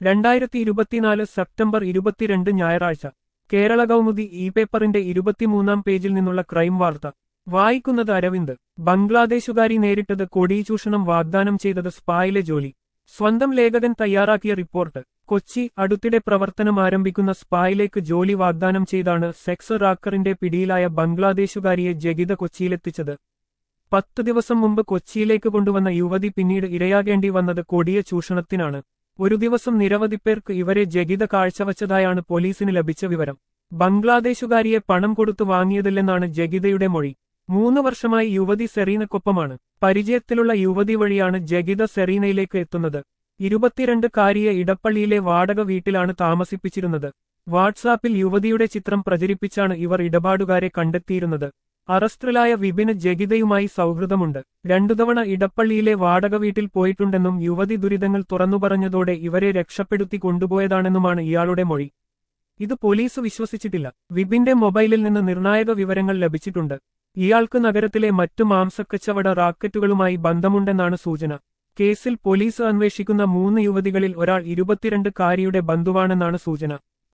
രണ്ടായിരത്തി ഇരുപത്തിനാല് സെപ്റ്റംബർ ഇരുപത്തിരണ്ട് ഞായറാഴ്ച കേരള കൗമുദി ഇ പേപ്പറിന്റെ ഇരുപത്തിമൂന്നാം പേജിൽ നിന്നുള്ള ക്രൈം വാർത്ത വായിക്കുന്നത് അരവിന്ദ് ബംഗ്ലാദേശുകാരി നേരിട്ടത് കൊടിചൂഷണം വാഗ്ദാനം ചെയ്തത് സ്പായിലെ ജോലി സ്വന്തം ലേഖകൻ തയ്യാറാക്കിയ റിപ്പോർട്ട് കൊച്ചി അടുത്തിടെ പ്രവർത്തനം ആരംഭിക്കുന്ന സ്പായിലേക്ക് ജോലി വാഗ്ദാനം ചെയ്താണ് സെക്സ് റാക്കറിന്റെ പിടിയിലായ ബംഗ്ലാദേശുകാരിയെ ജഗിത കൊച്ചിയിലെത്തിച്ചത് പത്ത് ദിവസം മുമ്പ് കൊച്ചിയിലേക്ക് കൊണ്ടുവന്ന യുവതി പിന്നീട് ഇരയാകേണ്ടി വന്നത് കൊടിയ ചൂഷണത്തിനാണ് ഒരു ദിവസം നിരവധി പേർക്ക് ഇവരെ ജഗിത കാഴ്ചവച്ചതായാണ് പോലീസിന് ലഭിച്ച വിവരം ബംഗ്ലാദേശുകാരിയെ പണം കൊടുത്തു വാങ്ങിയതില്ലെന്നാണ് ജഗിതയുടെ മൊഴി മൂന്ന് വർഷമായി യുവതി സെറീനക്കൊപ്പമാണ് പരിചയത്തിലുള്ള യുവതി വഴിയാണ് ജഗിത സെറീനയിലേക്ക് എത്തുന്നത് ഇരുപത്തിരണ്ട് കാരിയെ ഇടപ്പള്ളിയിലെ വാടക വീട്ടിലാണ് താമസിപ്പിച്ചിരുന്നത് വാട്സാപ്പിൽ യുവതിയുടെ ചിത്രം പ്രചരിപ്പിച്ചാണ് ഇവർ ഇടപാടുകാരെ കണ്ടെത്തിയിരുന്നത് അറസ്റ്റിലായ വിപിന് ജഗിതയുമായി സൗഹൃദമുണ്ട് രണ്ടു തവണ ഇടപ്പള്ളിയിലെ വാടക വീട്ടിൽ പോയിട്ടുണ്ടെന്നും യുവതി ദുരിതങ്ങൾ തുറന്നു പറഞ്ഞതോടെ ഇവരെ രക്ഷപ്പെടുത്തി കൊണ്ടുപോയതാണെന്നുമാണ് ഇയാളുടെ മൊഴി ഇത് പോലീസ് വിശ്വസിച്ചിട്ടില്ല വിപിന്റെ മൊബൈലിൽ നിന്ന് നിർണായക വിവരങ്ങൾ ലഭിച്ചിട്ടുണ്ട് ഇയാൾക്ക് നഗരത്തിലെ മറ്റു മാംസക്കച്ചവട റാക്കറ്റുകളുമായി ബന്ധമുണ്ടെന്നാണ് സൂചന കേസിൽ പോലീസ് അന്വേഷിക്കുന്ന മൂന്ന് യുവതികളിൽ ഒരാൾ ഇരുപത്തിരണ്ട് കാരിയുടെ ബന്ധുവാണെന്നാണ് സൂചന